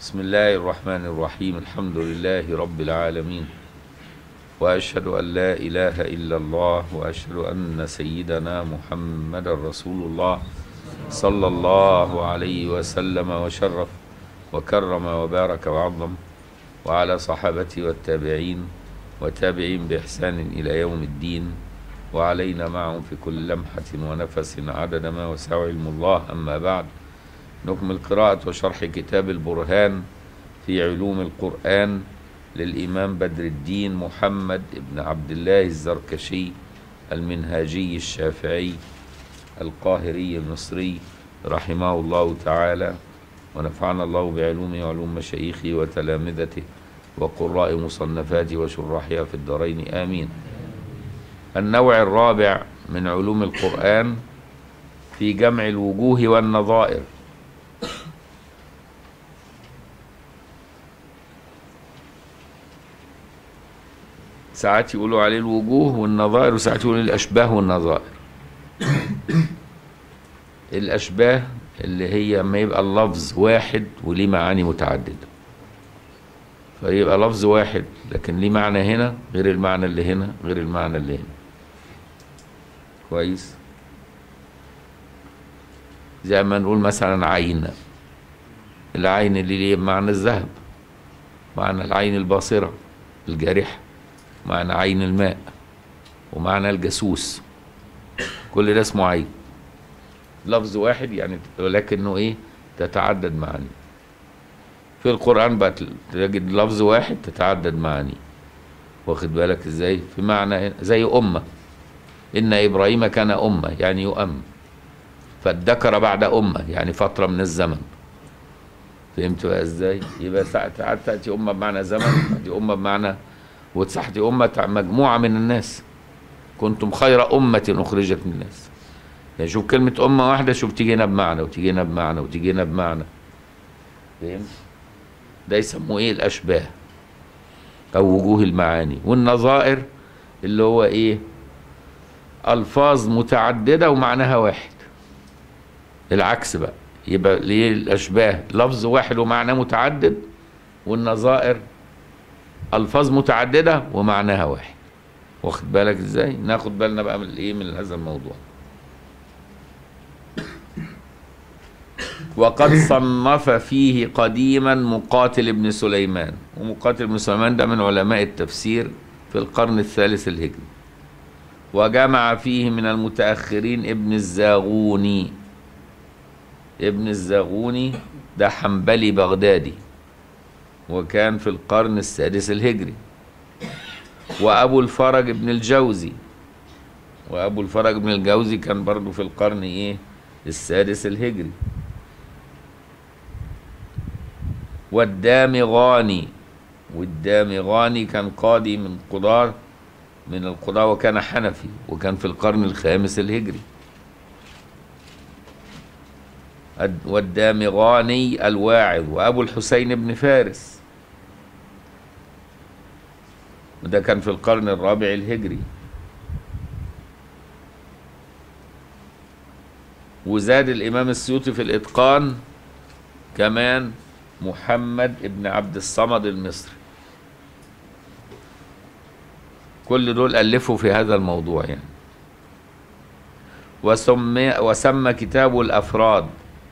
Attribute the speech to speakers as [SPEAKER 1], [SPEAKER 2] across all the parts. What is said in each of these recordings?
[SPEAKER 1] بسم الله الرحمن الرحيم الحمد لله رب العالمين واشهد ان لا اله الا الله واشهد ان سيدنا محمد رسول الله صلى الله عليه وسلم وشرف وكرم وبارك وعظم وعلى صحابته والتابعين وتابعين باحسان الى يوم الدين وعلينا معهم في كل لمحه ونفس عدد ما وسع علم الله اما بعد نكمل قراءة وشرح كتاب البرهان في علوم القرآن للإمام بدر الدين محمد بن عبد الله الزركشي المنهاجي الشافعي القاهري المصري رحمه الله تعالى ونفعنا الله بعلومه وعلوم مشايخه وتلامذته وقراء مصنفاته وشراحها في الدارين آمين النوع الرابع من علوم القرآن في جمع الوجوه والنظائر ساعات يقولوا عليه الوجوه والنظائر وساعات يقولوا الأشباه والنظائر الأشباه اللي هي ما يبقى اللفظ واحد وليه معاني متعددة فيبقى لفظ واحد لكن ليه معنى هنا غير المعنى اللي هنا غير المعنى اللي هنا كويس زي ما نقول مثلا عين العين اللي ليه معنى الذهب معنى العين الباصرة الجارحة معنى عين الماء ومعنى الجاسوس كل ده اسمه عين لفظ واحد يعني ولكنه ايه تتعدد معاني في القرآن بقى تجد لفظ واحد تتعدد معاني واخد بالك ازاي في معنى زي أمة إن إبراهيم كان أمة يعني يؤم فادكر بعد أمة يعني فترة من الزمن فهمت بقى ازاي يبقى ساعات تأتي أمة بمعنى زمن تأتي أمة بمعنى وتحت أمة مجموعة من الناس كنتم خير أمة أخرجت للناس يعني شوف كلمة أمة واحدة شوف تيجي هنا بمعنى وتيجي هنا بمعنى وتيجي هنا بمعنى فهمت؟ ده يسموه إيه الأشباه أو وجوه المعاني والنظائر اللي هو إيه ألفاظ متعددة ومعناها واحد العكس بقى يبقى ليه الأشباه لفظ واحد ومعناه متعدد والنظائر الفاظ متعدده ومعناها واحد واخد بالك ازاي ناخد بالنا بقى من الايه من هذا الموضوع وقد صنف فيه قديما مقاتل ابن سليمان ومقاتل ابن سليمان ده من علماء التفسير في القرن الثالث الهجري وجمع فيه من المتأخرين ابن الزاغوني ابن الزاغوني ده حنبلي بغدادي وكان في القرن السادس الهجري وأبو الفرج بن الجوزي وأبو الفرج بن الجوزي كان برضو في القرن إيه السادس الهجري والدامغاني والدامغاني كان قاضي من قضاة من القضاة وكان حنفي وكان في القرن الخامس الهجري والدامغاني الواعظ وأبو الحسين بن فارس وده كان في القرن الرابع الهجري وزاد الإمام السيوطي في الإتقان كمان محمد ابن عبد الصمد المصري كل دول ألفوا في هذا الموضوع يعني وسمى, وسمى كتابه الأفراد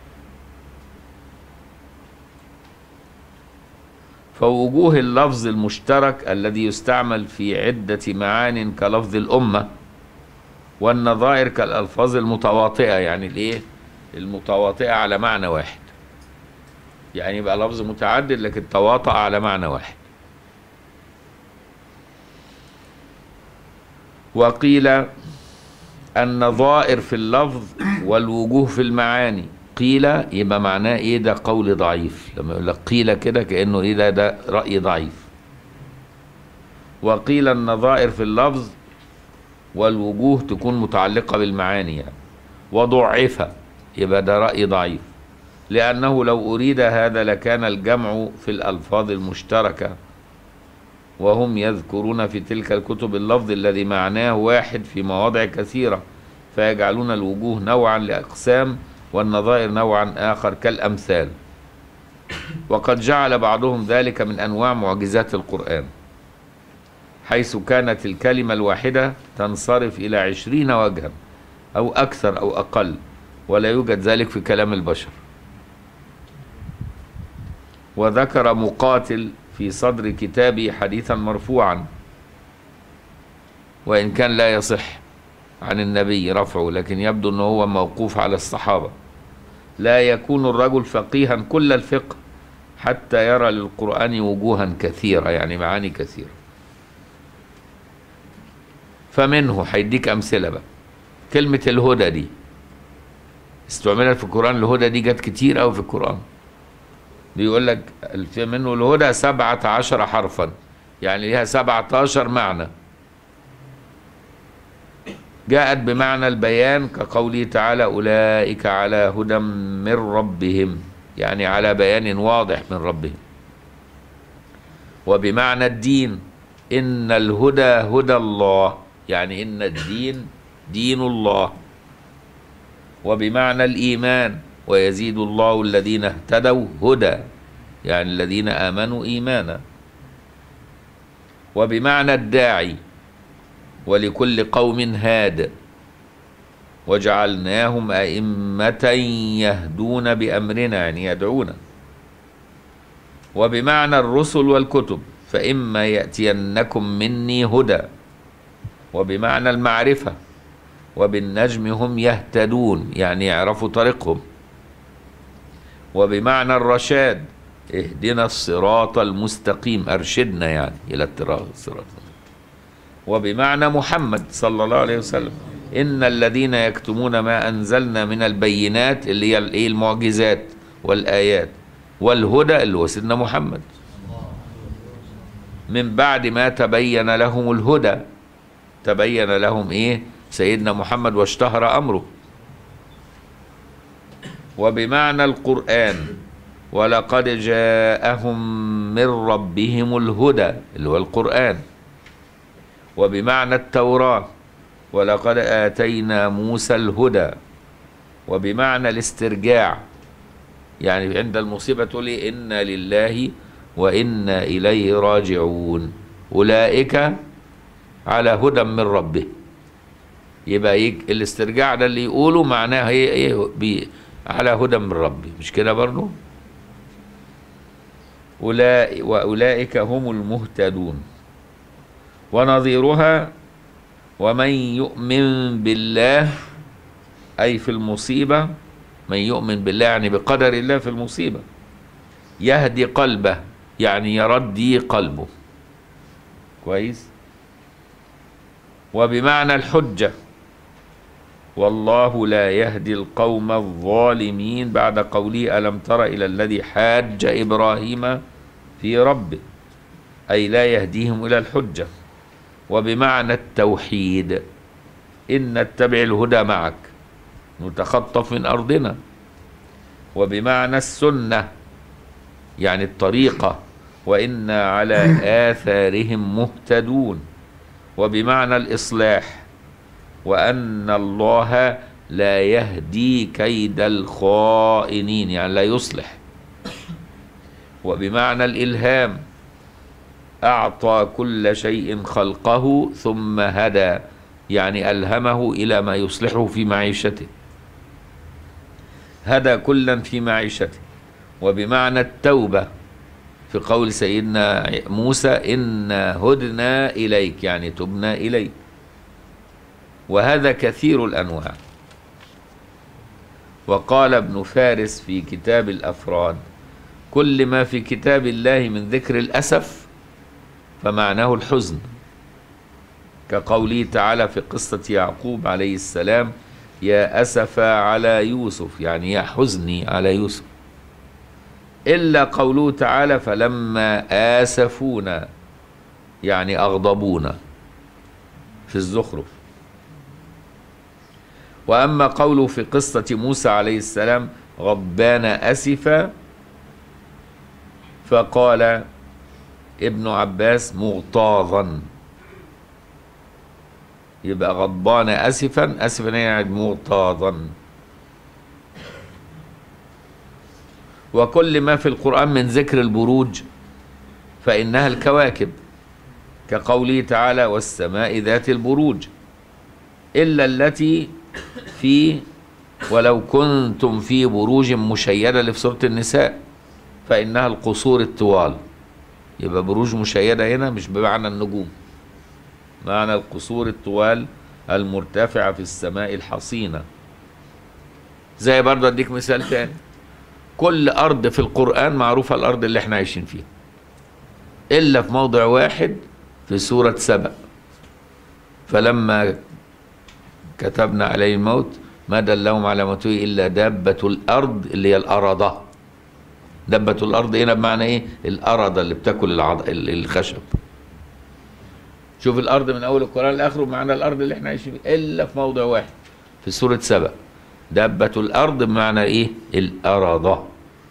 [SPEAKER 1] فوجوه اللفظ المشترك الذي يستعمل في عدة معان كلفظ الأمة والنظائر كالألفاظ المتواطئة يعني الإيه؟ المتواطئة على معنى واحد يعني يبقى لفظ متعدد لكن تواطأ على معنى واحد وقيل النظائر في اللفظ والوجوه في المعاني قيل يبقى معناه ايه ده قول ضعيف لما يقول لك قيل كده كانه ايه ده ده راي ضعيف وقيل النظائر في اللفظ والوجوه تكون متعلقه بالمعاني يعني وضعف يبقى ده راي ضعيف لانه لو اريد هذا لكان الجمع في الالفاظ المشتركه وهم يذكرون في تلك الكتب اللفظ الذي معناه واحد في مواضع كثيره فيجعلون الوجوه نوعا لاقسام والنظائر نوعا آخر كالأمثال وقد جعل بعضهم ذلك من أنواع معجزات القرآن حيث كانت الكلمة الواحدة تنصرف إلى عشرين وجها أو أكثر أو أقل ولا يوجد ذلك في كلام البشر وذكر مقاتل في صدر كتابه حديثا مرفوعا وإن كان لا يصح عن النبي رفعه لكن يبدو أنه هو موقوف على الصحابة لا يكون الرجل فقيها كل الفقه حتى يرى للقرآن وجوها كثيرة يعني معاني كثيرة فمنه هيديك أمثلة بقى كلمة الهدى دي استعملت في القرآن الهدى دي جت كتير أوي في القرآن بيقول لك في منه الهدى سبعة عشر حرفا يعني ليها سبعة عشر معنى جاءت بمعنى البيان كقوله تعالى أولئك على هدى من ربهم يعني على بيان واضح من ربهم وبمعنى الدين إن الهدى هدى الله يعني إن الدين دين الله وبمعنى الإيمان ويزيد الله الذين اهتدوا هدى يعني الذين آمنوا إيمانا وبمعنى الداعي ولكل قوم هاد وجعلناهم أئمة يهدون بأمرنا يعني يدعون وبمعنى الرسل والكتب فإما يأتينكم مني هدى وبمعنى المعرفة وبالنجم هم يهتدون يعني يعرفوا طريقهم وبمعنى الرشاد اهدنا الصراط المستقيم أرشدنا يعني إلى الصراط المستقيم وبمعنى محمد صلى الله عليه وسلم إن الذين يكتمون ما أنزلنا من البينات اللي هي الإيه المعجزات والآيات والهدى اللي هو سيدنا محمد من بعد ما تبين لهم الهدى تبين لهم إيه سيدنا محمد واشتهر أمره وبمعنى القرآن ولقد جاءهم من ربهم الهدى اللي هو القرآن وبمعنى التوراة ولقد آتينا موسى الهدى وبمعنى الاسترجاع يعني عند المصيبة تقول إيه؟ إنا لله وإنا إليه راجعون أولئك على هدى من ربه يبقى يك الاسترجاع ده اللي يقوله معناه ايه ايه بي على هدى من ربي مش كده برضه أولئك وأولئك هم المهتدون ونظيرها ومن يؤمن بالله أي في المصيبة من يؤمن بالله يعني بقدر الله في المصيبة يهدي قلبه يعني يردي قلبه كويس وبمعنى الحجة والله لا يهدي القوم الظالمين بعد قوله ألم تر إلى الذي حاج إبراهيم في ربه أي لا يهديهم إلى الحجة وبمعنى التوحيد إن نتبع الهدى معك نتخطف من أرضنا وبمعنى السنة يعني الطريقة وإنا على آثارهم مهتدون وبمعنى الإصلاح وأن الله لا يهدي كيد الخائنين يعني لا يصلح وبمعنى الإلهام أعطى كل شيء خلقه ثم هدى يعني ألهمه إلى ما يصلحه في معيشته هدى كلا في معيشته وبمعنى التوبة في قول سيدنا موسى إنا هدنا إليك يعني تبنا إليك وهذا كثير الأنواع وقال ابن فارس في كتاب الأفراد كل ما في كتاب الله من ذكر الأسف فمعناه الحزن كقوله تعالى في قصة يعقوب عليه السلام يا أسف على يوسف يعني يا حزني على يوسف إلا قوله تعالى فلما آسفونا يعني أغضبونا في الزخرف وأما قوله في قصة موسى عليه السلام غضبان أسفا فقال ابن عباس مغتاظا يبقى غضبان اسفا اسفا يعني مغتاظا وكل ما في القرآن من ذكر البروج فإنها الكواكب كقوله تعالى والسماء ذات البروج إلا التي في ولو كنتم في بروج مشيدة اللي في سورة النساء فإنها القصور الطوال يبقى بروج مشيدة هنا مش بمعنى النجوم معنى القصور الطوال المرتفعة في السماء الحصينة زي برضه اديك مثال تاني كل ارض في القرآن معروفة الارض اللي احنا عايشين فيها الا في موضع واحد في سورة سبأ فلما كتبنا عليه الموت ما دلهم على موته الا دابة الارض اللي هي الارضة دابة الارض هنا بمعنى ايه الارضة اللي بتاكل العض... ال- الخشب شوف الارض من اول القرآن لاخره بمعنى الارض اللي احنا عايشين فيها الا في موضع واحد في سورة سبأ دابة الأرض بمعنى إيه؟ الأرضة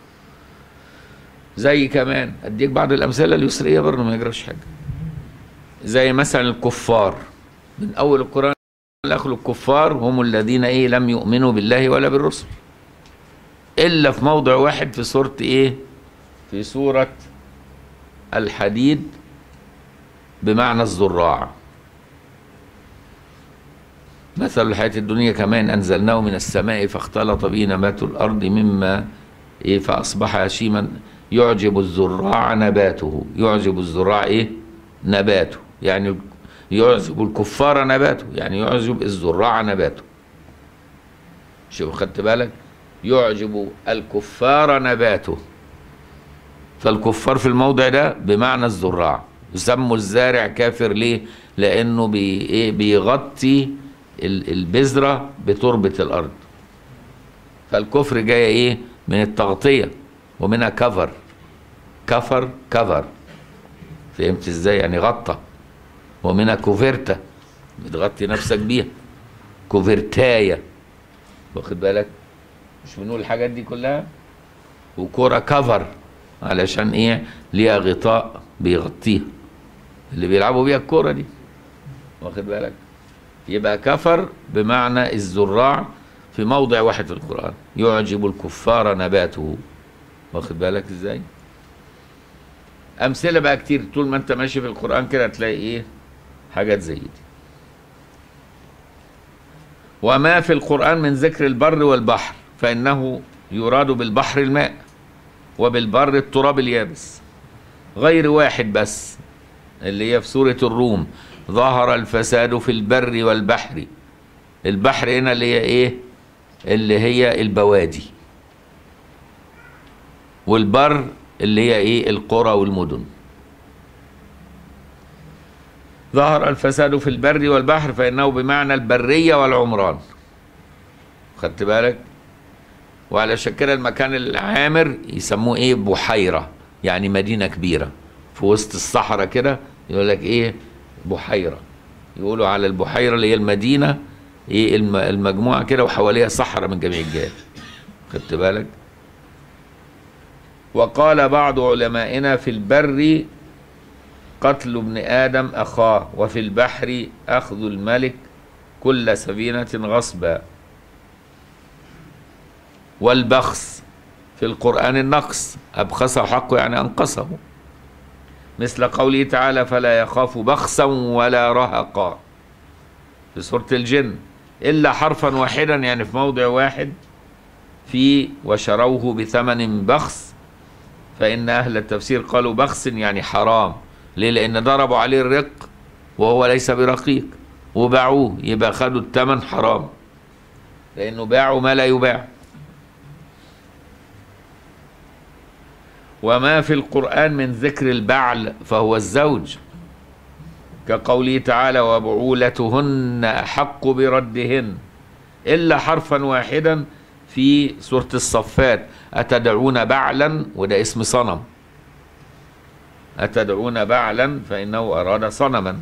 [SPEAKER 1] زي كمان أديك بعض الأمثلة اليسرية برضه ما يجراش حاجة زي مثلا الكفار من أول القرآن لآخر الكفار هم الذين إيه لم يؤمنوا بالله ولا بالرسل إلا في موضع واحد في سورة إيه؟ في سورة الحديد بمعنى الزراع مثل الحياة الدنيا كمان أنزلناه من السماء فاختلط به نبات الأرض مما إيه فأصبح هشيما يعجب الزراع نباته يعجب الزراع إيه نباته يعني يعجب الكفار نباته يعني يعجب الزراع نباته شوف خدت بالك يعجب الكفار نباته فالكفار في الموضع ده بمعنى الزراع يسموا الزارع كافر ليه لانه بي ايه بيغطي ال- البذره بتربه الارض فالكفر جاي ايه من التغطيه ومنها كفر كفر كفر فهمت ازاي يعني غطى ومنها كوفرتا بتغطي نفسك بيها كوفرتايه واخد بالك مش بنقول الحاجات دي كلها وكرة كفر علشان ايه ليها غطاء بيغطيها اللي بيلعبوا بيها الكرة دي واخد بالك يبقى كفر بمعنى الزراع في موضع واحد في القرآن يعجب الكفار نباته واخد بالك ازاي أمثلة بقى كتير طول ما أنت ماشي في القرآن كده هتلاقي إيه حاجات زي دي وما في القرآن من ذكر البر والبحر فإنه يراد بالبحر الماء وبالبر التراب اليابس غير واحد بس اللي هي في سورة الروم ظهر الفساد في البر والبحر البحر هنا اللي هي ايه اللي هي البوادي والبر اللي هي ايه القرى والمدن ظهر الفساد في البر والبحر فإنه بمعنى البرية والعمران خدت بالك وعلشان كده المكان العامر يسموه ايه بحيرة يعني مدينة كبيرة في وسط الصحراء كده يقول لك ايه بحيرة يقولوا على البحيرة اللي هي المدينة ايه الم- المجموعة كده وحواليها صحراء من جميع الجهات خدت بالك وقال بعض علمائنا في البر قتل ابن آدم أخاه وفي البحر أخذ الملك كل سفينة غصبا والبخس في القرآن النقص أبخسه حقه يعني أنقصه مثل قوله تعالى فلا يخاف بخسا ولا رهقا في سورة الجن إلا حرفا واحدا يعني في موضع واحد في وشروه بثمن بخس فإن أهل التفسير قالوا بخس يعني حرام ليه لأن ضربوا عليه الرق وهو ليس برقيق وباعوه يبقى خدوا الثمن حرام لأنه باعوا ما لا يباع وما في القرآن من ذكر البعل فهو الزوج كقوله تعالى وبعولتهن أحق بردهن إلا حرفا واحدا في سورة الصفات أتدعون بعلا وده اسم صنم أتدعون بعلا فإنه أراد صنما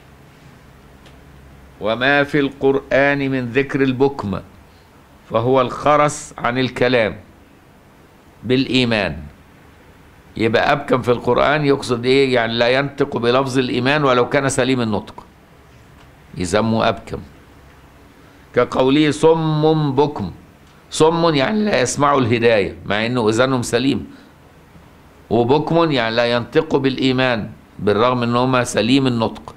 [SPEAKER 1] وما في القرآن من ذكر البكم فهو الخرس عن الكلام بالإيمان يبقى أبكم في القرآن يقصد إيه يعني لا ينطق بلفظ الإيمان ولو كان سليم النطق يسموه أبكم كقوله صم بكم صم يعني لا يسمعوا الهداية مع أنه أذانهم سليم وبكم يعني لا ينطقوا بالإيمان بالرغم أنهما سليم النطق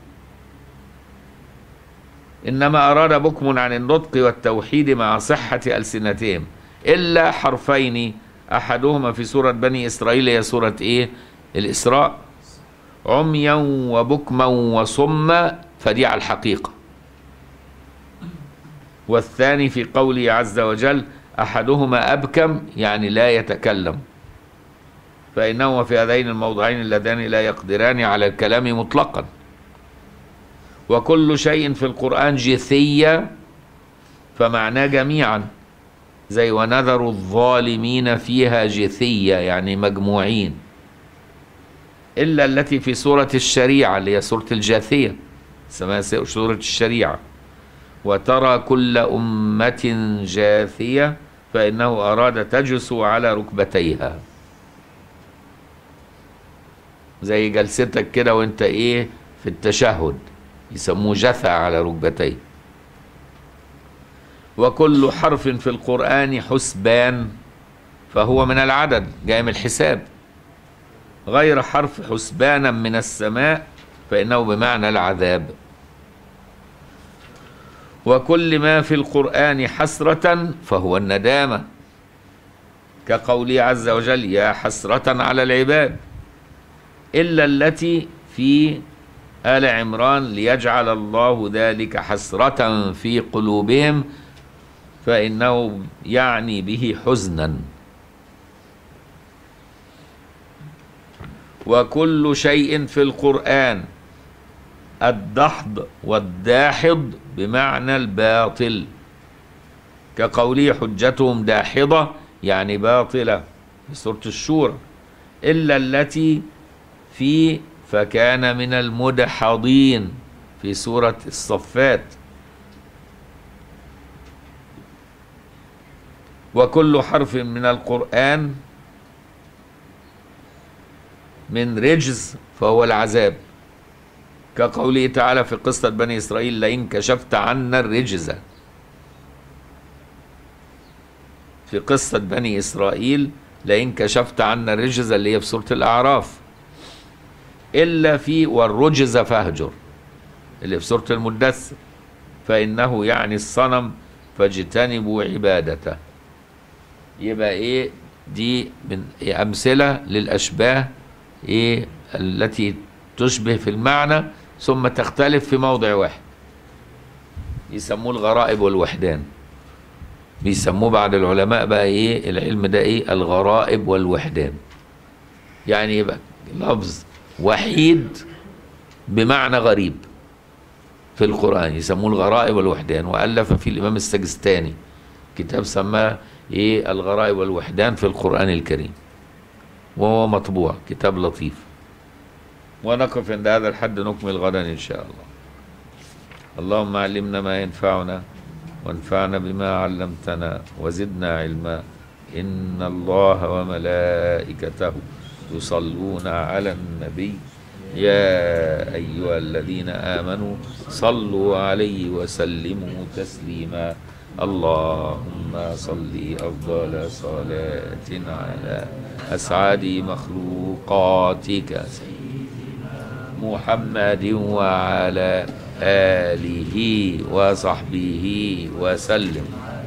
[SPEAKER 1] إنما أراد بكم عن النطق والتوحيد مع صحة ألسنتهم إلا حرفين أحدهما في سورة بني إسرائيل هي سورة إيه الإسراء عميا وبكما وصما فدي على الحقيقة والثاني في قوله عز وجل أحدهما أبكم يعني لا يتكلم فإنهما في هذين الموضعين اللذان لا يقدران على الكلام مطلقا وكل شيء في القرآن جثية فمعناه جميعا زي ونذر الظالمين فيها جثية يعني مجموعين إلا التي في سورة الشريعة اللي هي سورة الجاثية اسمها سورة الشريعة وترى كل أمة جاثية فإنه أراد تجسو على ركبتيها زي جلستك كده وانت ايه في التشهد يسموه جثى على ركبتيه وكل حرف في القرآن حسبان فهو من العدد جاي من الحساب غير حرف حسبانا من السماء فإنه بمعنى العذاب وكل ما في القرآن حسرة فهو الندامة كقوله عز وجل يا حسرة على العباد إلا التي في آل عمران ليجعل الله ذلك حسرة في قلوبهم فإنه يعني به حزنا وكل شيء في القرآن الدحض والداحض بمعنى الباطل كقوله حجتهم داحضة يعني باطلة في سورة الشورى إلا التي في فكان من المدحضين في سورة الصفات وكل حرف من القرآن من رجز فهو العذاب كقوله تعالى في قصة بني إسرائيل لئن كشفت عنا الرجز في قصة بني إسرائيل لئن كشفت عنا الرجز اللي هي في سورة الأعراف إلا في والرجز فاهجر اللي في سورة المدثر فإنه يعني الصنم فاجتنبوا عبادته يبقى إيه دي من إيه أمثلة للأشباه إيه التي تشبه في المعنى ثم تختلف في موضع واحد يسموه الغرائب والوحدان بيسموه بعد العلماء بقى ايه العلم ده ايه الغرائب والوحدان يعني يبقى لفظ وحيد بمعنى غريب في القرآن يسموه الغرائب والوحدان وألف فيه الإمام السجستاني كتاب سماه إيه الغرائب والوحدان في القرآن الكريم وهو مطبوع كتاب لطيف ونقف عند هذا الحد نكمل غدا إن شاء الله اللهم علمنا ما ينفعنا وانفعنا بما علمتنا وزدنا علما إن الله وملائكته يصلون على النبي يا أيها الذين آمنوا صلوا عليه وسلموا تسليما اللهم صل أفضل صلاة على أسعد مخلوقاتك محمد وعلى آله وصحبه وسلم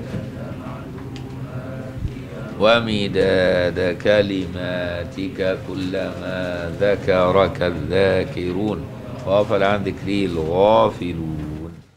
[SPEAKER 1] ومداد كلماتك كلما ذكرك الذاكرون وغفل عن ذكري الغافلون